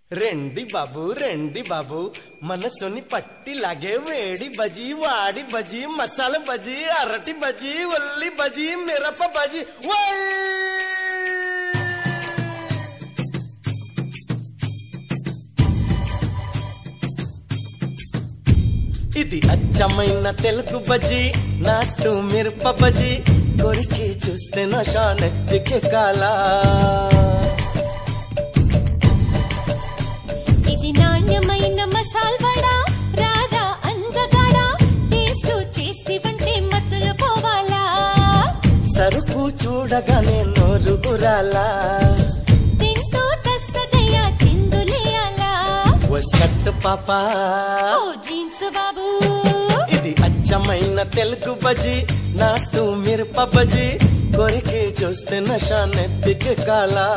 రెండి బాబు రెండి బాబు మనసుని పట్టి లాగే వేడి బజీ వాడి బజీ మసాలా బజీ అరటి బజీ ఉల్లి బజీ మిరప బజీ ఓయ్! ఇది అచ్చమైన తెలుగు బజీ నాటు మిరప బజీ కొరికి చూస్తే నషానెత్తికి కాలా ఇది నాణ్యమైన మసాల్ వడా రాధా అందగాడా టేస్ట్ చేస్తివంటే మత్తులు పోవాలా సరుకు చూడగానే నోరు ఉరాలా తింటూ తస్సదయ్యా చిందులేయాలా వస్కట్టు పాపా ఓ జీన్స్ బాబు ఇది అచ్చమైన తెలుగు బజీ నాటు మిరప బజీ కొరికి చూస్తే నషానెత్తికి కాలా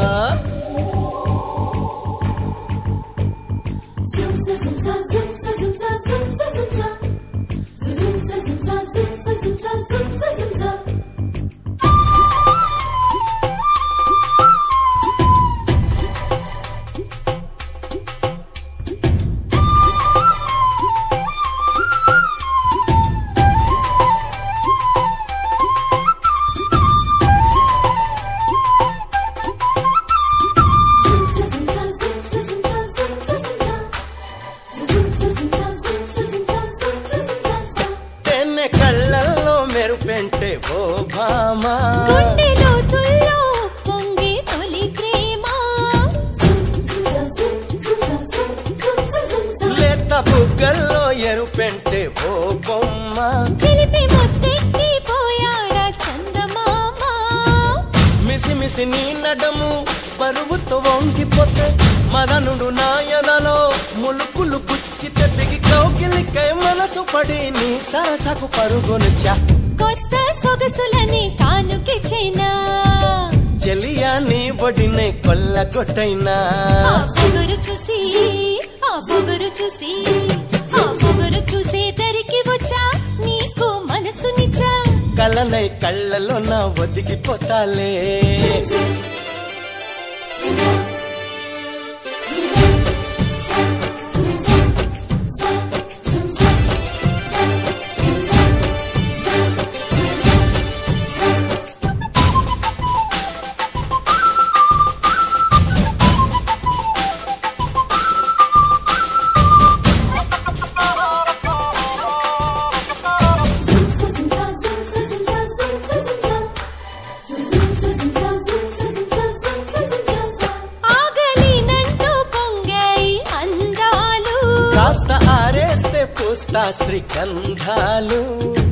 Zumsa zumsa zumsa zumsa zumsa zumsa Zumsa zumsa zumsa zumsa zumsa zumsa Zumsa zumsa zumsa zumsa zumsa zumsa Zumsa zumsa zumsa zumsa zumsa zumsa తేనె కళ్ళల్లో మెరుపెంటే ఓ భామా గుండె లోతుల్లో పొంగే తొలి ప్రేమ Zumsa zum zumsa zum zumsa zumsa లేత బుగ్గల్లో ఎరుపెంటే ఓ బొమ్మ చిలిపి ముద్దెక్కి పోయాడా చందమామ మిసి మిసి నీ నడము బరువుతో వంగిపోతే మదనుడు నాయనలో ములుకులు గుచ్చితే బిగి కౌకిలికై మనసు పడి నీ సరసకు పరుగునుచా కొత్త సొగసులని కానుకిచ్చేనా చెలియా నీ ఒడినే కొల్లగొట్టైనా ఆ పొగరు చూసి ఆ పొగరు చూసి ఆ పొగరు చూసే దరికి వచ్చా నీకు మనసునిచ్చా కలనై కళ్ళలో నా ఒదిగిపోతాలే ఆగలినంటూ పొంగాయి అందాలు కాస్త ఆరేస్తే పూస్తా శ్రీగంధాలు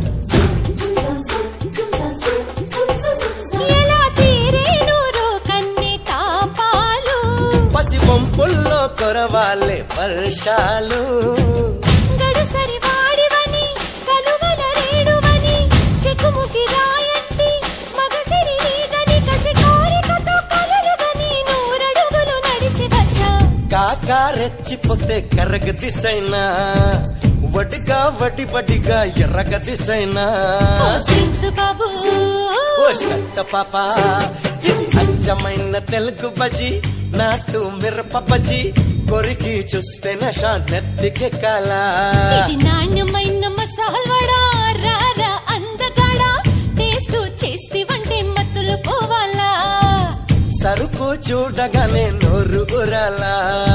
ఎలా తీరేను రో కన్ని తాపాలు పసి వంపుల్లో కొరవాలే వర్షాలు గడుసరి వాడివని కలువల రేడువని చెక్కుముకి రాయంటి మగసిరి నీదని కసి కోరికతో కలలుగని నూరడుగులు నడిచి వచ్చా కాకా రెచ్చిపోతే కర్రగ దిశైనా వడిగా వడి వడిగా ఎర్రగ దిశైనా ఓ జీన్స్ బాబు ఓ సత్త పాప ఇది అచ్చమైన తెలుగు బజీ నాటు మిరప బజీ కొరికి చూస్తే నషా నెత్తికి కాలా ఇది నాణ్యమైన మసాల్ వడా రారా అందగాడా టేస్ట్ చేస్తివంటే మత్తులు పోవాలా సరుకు చూడగానే నోరు ఉరాలా